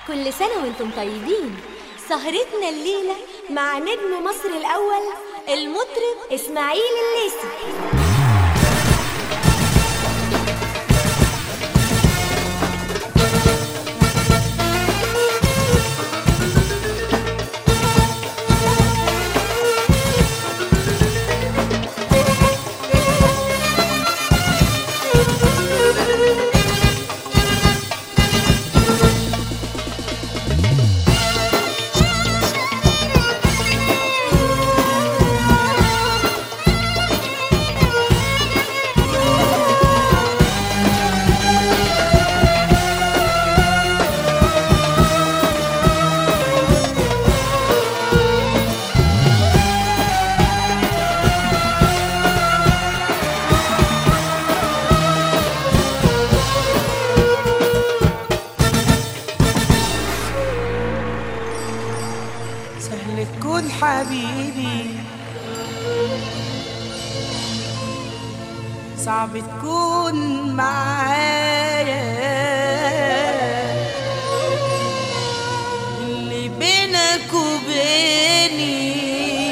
كل سنة وانتم طيبين سهرتنا الليلة مع نجم مصر الأول المطرب إسماعيل الليسي سهل تكون حبيبي صعب تكون معايا اللي بينك وبيني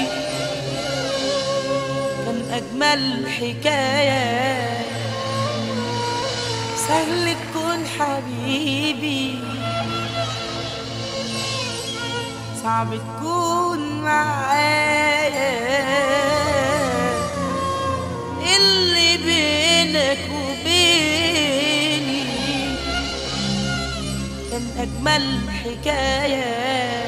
كان أجمل حكاية سهل تكون حبيبي صعب تكون معايا اللي بينك وبيني كان أجمل حكاية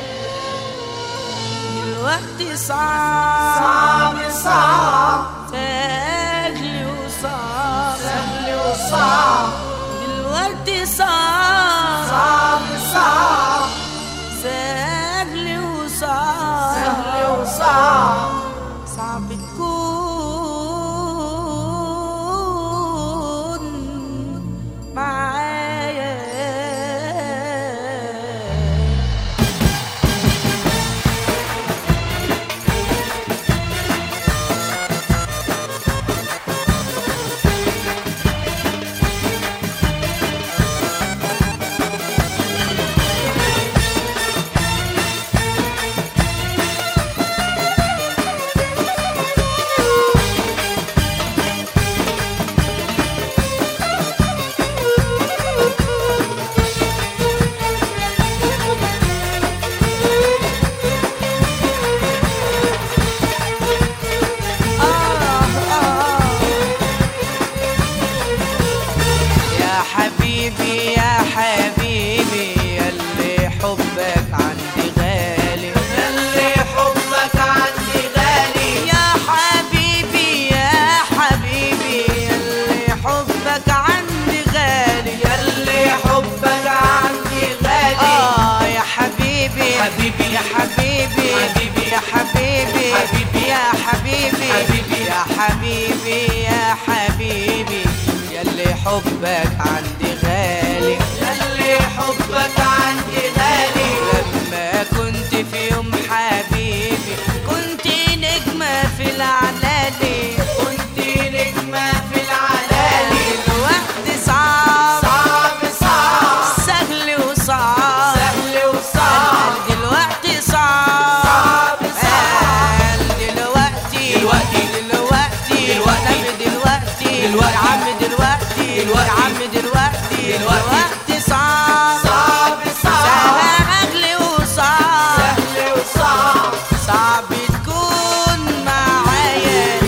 دلوقتي صعب صعب صعب سهل وصعب سهل وصعب دلوقتي صعب صعب صعب سهل وصعب سهل وصعب صعب تكون معايا يا حبيبي يا حبيبي يلي حبك عندي غالي اللي حبك عندي غالي يا حبيبي يا حبيبي يلي حبك عندي غالي اللي حبك عندي غالي آه يا حبيبي حبيبي. يا حبيبي حبيبي. يا حبيبي حبيبي. يا حبيبي حبيبي. يا حبيبي يا حبيبي يلي حبك عندي غالي اللي حبك عندي غالي لما كنت في يوم حبيبي كنت نجمة في العلالي كنت نجمة في العلالي الوقت صعب صعب صعب سهل وصعب سهل وصعب دلوقتي صعب صعب صعب قال دلوقتي دلوقتي. دلوقتي دلوقتي. نبي دلوقتي دلوقتي. يا عم دلوقتي دلوقتي. يا عم دلوقتي دلوقتي. دلوقتي صعب صعب صعب سهل وصعب سهل وصعب صعب تكون معايا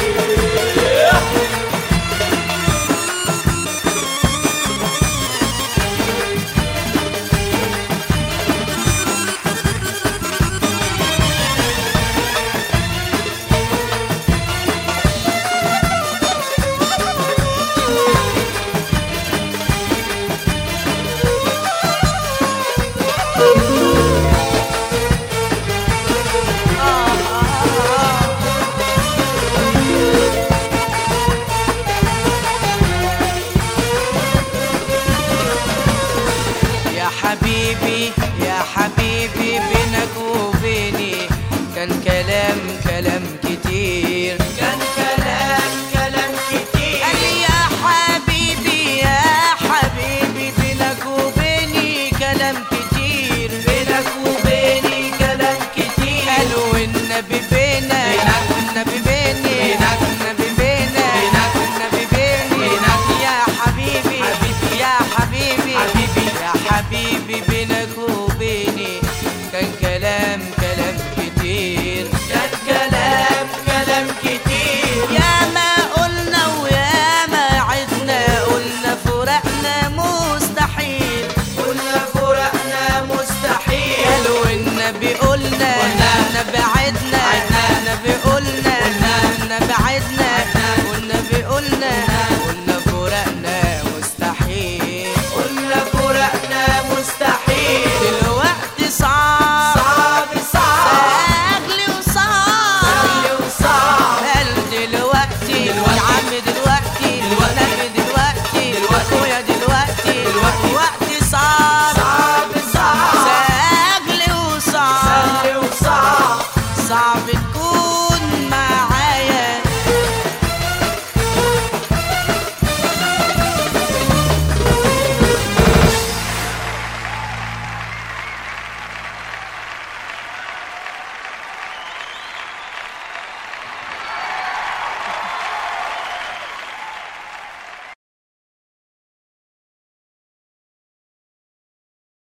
يا حبيبي يا حبيبي بينك وبيني كان كلام كلام كتير كان كلام كلام كتير قال لي يا حبيبي يا حبيبي بينك وبيني كلام كتير حبيبي